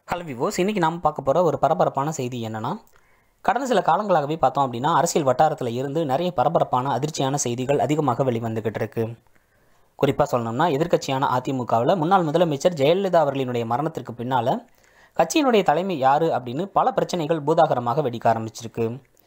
hello விவோஸ் இன்றைக்கி நாம் பார்க்க போகிற ஒரு பரபரப்பான செய்தி என்னென்னா கடந்த சில காலங்களாகவே பார்த்தோம் அப்படின்னா அரசியல் வட்டாரத்தில் இருந்து நிறைய பரபரப்பான அதிர்ச்சியான செய்திகள் அதிகமாக வெளிவந்துக்கிட்டு இருக்கு குறிப்பாக சொல்லணும்னா எதிர்க்கட்சியான அதிமுகவில் முன்னாள் முதலமைச்சர் ஜெயலலிதா அவர்களினுடைய மரணத்திற்கு பின்னால் கட்சியினுடைய தலைமை யார் அப்படின்னு பல பிரச்சனைகள் பூதாகரமாக வெடிக்க ஆரம்பிச்சிருக்கு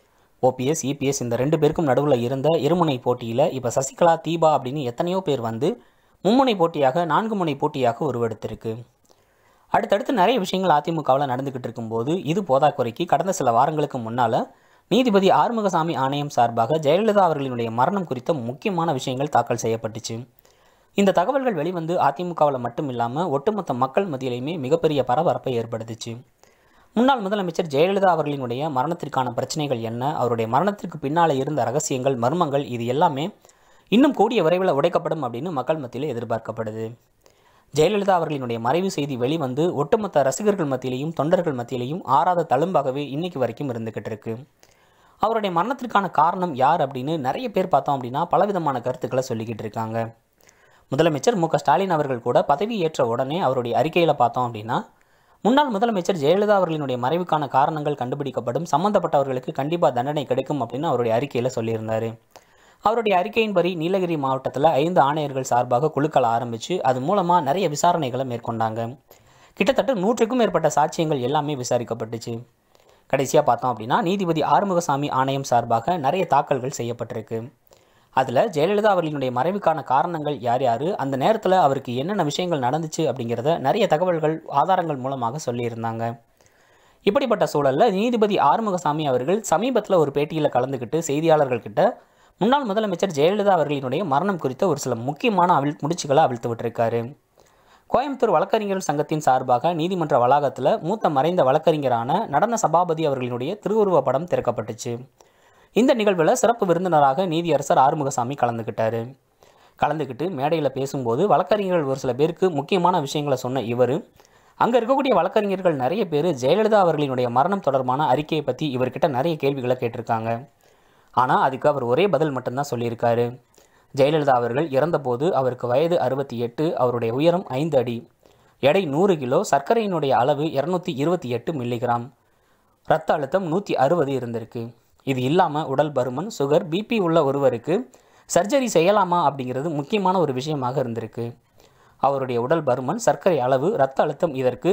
ஓபிஎஸ் இபிஎஸ் இந்த ரெண்டு பேருக்கும் நடுவில் இருந்த இருமுனை போட்டியில் இப்போ சசிகலா தீபா அப்படின்னு எத்தனையோ பேர் வந்து மும்முனை போட்டியாக நான்கு முனை போட்டியாக உருவெடுத்திருக்கு அடுத்தடுத்து நிறைய விஷயங்கள் அதிமுகவில் நடந்துக்கிட்டு இருக்கும்போது இது போதாக்குறைக்கு கடந்த சில வாரங்களுக்கு முன்னால் நீதிபதி ஆறுமுகசாமி ஆணையம் சார்பாக ஜெயலலிதா அவர்களினுடைய மரணம் குறித்த முக்கியமான விஷயங்கள் தாக்கல் செய்யப்பட்டுச்சு இந்த தகவல்கள் வெளிவந்து அதிமுகவில் மட்டும் இல்லாமல் ஒட்டுமொத்த மக்கள் மத்தியிலையுமே மிகப்பெரிய பரபரப்பை ஏற்படுத்துச்சு முன்னாள் முதலமைச்சர் ஜெயலலிதா அவர்களினுடைய மரணத்திற்கான பிரச்சனைகள் என்ன அவருடைய மரணத்திற்கு பின்னால் இருந்த ரகசியங்கள் மர்மங்கள் இது எல்லாமே இன்னும் கூடிய விரைவில் உடைக்கப்படும் அப்படின்னு மக்கள் மத்தியில் எதிர்பார்க்கப்படுது ஜெயலலிதா அவர்களினுடைய மறைவு செய்தி வெளிவந்து ஒட்டுமொத்த ரசிகர்கள் மத்தியிலையும் தொண்டர்கள் மத்தியிலையும் ஆறாத தழும்பாகவே இன்னைக்கு வரைக்கும் இருந்துக்கிட்டு இருக்கு அவருடைய மரணத்திற்கான காரணம் யார் அப்படின்னு நிறைய பேர் பார்த்தோம் அப்படின்னா பலவிதமான கருத்துக்களை சொல்லிக்கிட்டு இருக்காங்க முதலமைச்சர் மு க ஸ்டாலின் அவர்கள் கூட பதவி ஏற்ற உடனே அவருடைய அறிக்கையில் பார்த்தோம் அப்படின்னா முன்னாள் முதலமைச்சர் ஜெயலலிதா அவர்களினுடைய மறைவுக்கான காரணங்கள் கண்டுபிடிக்கப்படும் சம்பந்தப்பட்டவர்களுக்கு கண்டிப்பாக தண்டனை கிடைக்கும் அப்படின்னு அவருடைய அறிக்கையில் சொல்லியிருந்தார் அவருடைய அறிக்கையின்படி நீலகிரி மாவட்டத்தில் ஐந்து ஆணையர்கள் சார்பாக குழுக்கள் ஆரம்பித்து அது மூலமாக நிறைய விசாரணைகளை மேற்கொண்டாங்க கிட்டத்தட்ட நூற்றுக்கும் மேற்பட்ட சாட்சியங்கள் எல்லாமே விசாரிக்கப்பட்டுச்சு கடைசியாக பார்த்தோம் அப்படின்னா நீதிபதி ஆறுமுகசாமி ஆணையம் சார்பாக நிறைய தாக்கல்கள் செய்யப்பட்டிருக்கு அதில் ஜெயலலிதா அவர்களினுடைய மறைவுக்கான காரணங்கள் யார் யார் அந்த நேரத்தில் அவருக்கு என்னென்ன விஷயங்கள் நடந்துச்சு அப்படிங்கிறத நிறைய தகவல்கள் ஆதாரங்கள் மூலமாக சொல்லியிருந்தாங்க இப்படிப்பட்ட சூழலில் நீதிபதி ஆறுமுகசாமி அவர்கள் சமீபத்தில் ஒரு பேட்டியில் கலந்துக்கிட்டு செய்தியாளர்கள்கிட்ட முன்னாள் முதலமைச்சர் ஜெயலலிதா அவர்களினுடைய மரணம் குறித்த ஒரு சில முக்கியமான அவிழ் முடிச்சுகளை அவிழ்த்து விட்டிருக்காரு கோயம்புத்தூர் வழக்கறிஞர்கள் சங்கத்தின் சார்பாக நீதிமன்ற வளாகத்தில் மூத்த மறைந்த வழக்கறிஞரான நடன சபாபதி அவர்களினுடைய திருவுருவ படம் திறக்கப்பட்டுச்சு இந்த நிகழ்வில் சிறப்பு விருந்தினராக நீதியரசர் ஆறுமுகசாமி கலந்துக்கிட்டாரு கலந்துக்கிட்டு மேடையில் பேசும்போது வழக்கறிஞர்கள் ஒரு சில பேருக்கு முக்கியமான விஷயங்களை சொன்ன இவர் அங்கே இருக்கக்கூடிய வழக்கறிஞர்கள் நிறைய பேர் ஜெயலலிதா அவர்களினுடைய மரணம் தொடர்பான அறிக்கையை பற்றி இவர்கிட்ட நிறைய கேள்விகளை கேட்டிருக்காங்க ஆனால் அதுக்கு அவர் ஒரே பதில் மட்டும்தான் சொல்லியிருக்காரு ஜெயலலிதா அவர்கள் இறந்தபோது அவருக்கு வயது அறுபத்தி எட்டு அவருடைய உயரம் ஐந்து அடி எடை நூறு கிலோ சர்க்கரையினுடைய அளவு இரநூத்தி இருபத்தி எட்டு மில்லிகிராம் ரத்த அழுத்தம் நூற்றி அறுபது இருந்திருக்கு இது இல்லாமல் உடல் பருமன் சுகர் பிபி உள்ள ஒருவருக்கு சர்ஜரி செய்யலாமா அப்படிங்கிறது முக்கியமான ஒரு விஷயமாக இருந்திருக்கு அவருடைய உடல் பருமன் சர்க்கரை அளவு இரத்த அழுத்தம் இதற்கு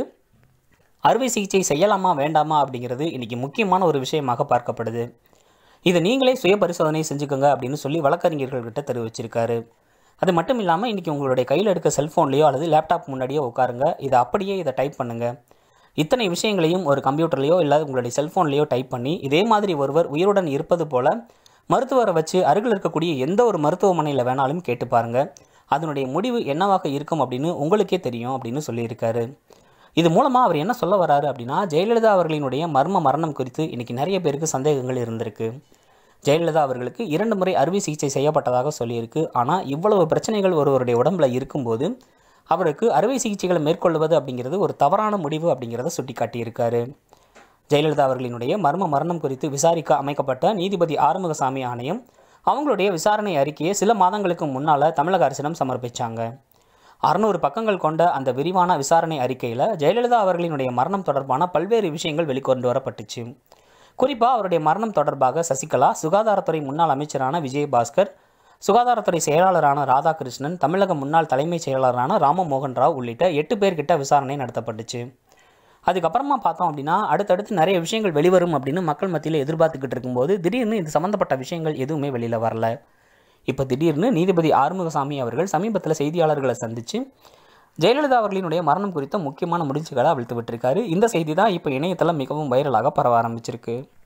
அறுவை சிகிச்சை செய்யலாமா வேண்டாமா அப்படிங்கிறது இன்றைக்கி முக்கியமான ஒரு விஷயமாக பார்க்கப்படுது இதை நீங்களே சுய பரிசோதனை செஞ்சுக்கோங்க அப்படின்னு சொல்லி வழக்கறிஞர்கள்கிட்ட தெரிவிச்சிருக்காரு அது மட்டும் இல்லாமல் இன்றைக்கி உங்களுடைய கையில் எடுக்க செல்ஃபோன்லேயோ அல்லது லேப்டாப் முன்னாடியோ உட்காருங்க இதை அப்படியே இதை டைப் பண்ணுங்கள் இத்தனை விஷயங்களையும் ஒரு கம்ப்யூட்டர்லேயோ இல்லை உங்களுடைய செல்ஃபோன்லேயோ டைப் பண்ணி இதே மாதிரி ஒருவர் உயிருடன் இருப்பது போல மருத்துவரை வச்சு அருகில் இருக்கக்கூடிய எந்த ஒரு மருத்துவமனையில் வேணாலும் கேட்டு பாருங்க அதனுடைய முடிவு என்னவாக இருக்கும் அப்படின்னு உங்களுக்கே தெரியும் அப்படின்னு சொல்லியிருக்காரு இது மூலமாக அவர் என்ன சொல்ல வராரு அப்படின்னா ஜெயலலிதா அவர்களினுடைய மர்ம மரணம் குறித்து இன்றைக்கி நிறைய பேருக்கு சந்தேகங்கள் இருந்திருக்கு ஜெயலலிதா அவர்களுக்கு இரண்டு முறை அறுவை சிகிச்சை செய்யப்பட்டதாக சொல்லியிருக்கு ஆனால் இவ்வளவு பிரச்சனைகள் ஒருவருடைய உடம்புல இருக்கும்போது அவருக்கு அறுவை சிகிச்சைகளை மேற்கொள்வது அப்படிங்கிறது ஒரு தவறான முடிவு அப்படிங்கிறத சுட்டிக்காட்டியிருக்காரு ஜெயலலிதா அவர்களினுடைய மர்ம மரணம் குறித்து விசாரிக்க அமைக்கப்பட்ட நீதிபதி ஆறுமுகசாமி ஆணையம் அவங்களுடைய விசாரணை அறிக்கையை சில மாதங்களுக்கு முன்னால் தமிழக அரசிடம் சமர்ப்பித்தாங்க அறுநூறு பக்கங்கள் கொண்ட அந்த விரிவான விசாரணை அறிக்கையில் ஜெயலலிதா அவர்களினுடைய மரணம் தொடர்பான பல்வேறு விஷயங்கள் வெளிக்கொண்டு வரப்பட்டுச்சு குறிப்பாக அவருடைய மரணம் தொடர்பாக சசிகலா சுகாதாரத்துறை முன்னாள் அமைச்சரான விஜயபாஸ்கர் சுகாதாரத்துறை செயலாளரான ராதாகிருஷ்ணன் தமிழக முன்னாள் தலைமைச் செயலாளரான ராமமோகன் ராவ் உள்ளிட்ட எட்டு பேர்கிட்ட விசாரணை நடத்தப்பட்டுச்சு அதுக்கப்புறமா பார்த்தோம் அப்படின்னா அடுத்தடுத்து நிறைய விஷயங்கள் வெளிவரும் அப்படின்னு மக்கள் மத்தியில் எதிர்பார்த்துக்கிட்டு இருக்கும்போது திடீர்னு இது சம்மந்தப்பட்ட விஷயங்கள் எதுவுமே வெளியில் வரல இப்போ திடீர்னு நீதிபதி ஆறுமுகசாமி அவர்கள் சமீபத்தில் செய்தியாளர்களை சந்தித்து ஜெயலலிதா அவர்களினுடைய மரணம் குறித்த முக்கியமான முடிச்சுகளை அவிழ்த்து விட்டிருக்காரு இந்த செய்தி தான் இப்போ இணையத்தில் மிகவும் வைரலாக பரவ ஆரம்பிச்சிருக்கு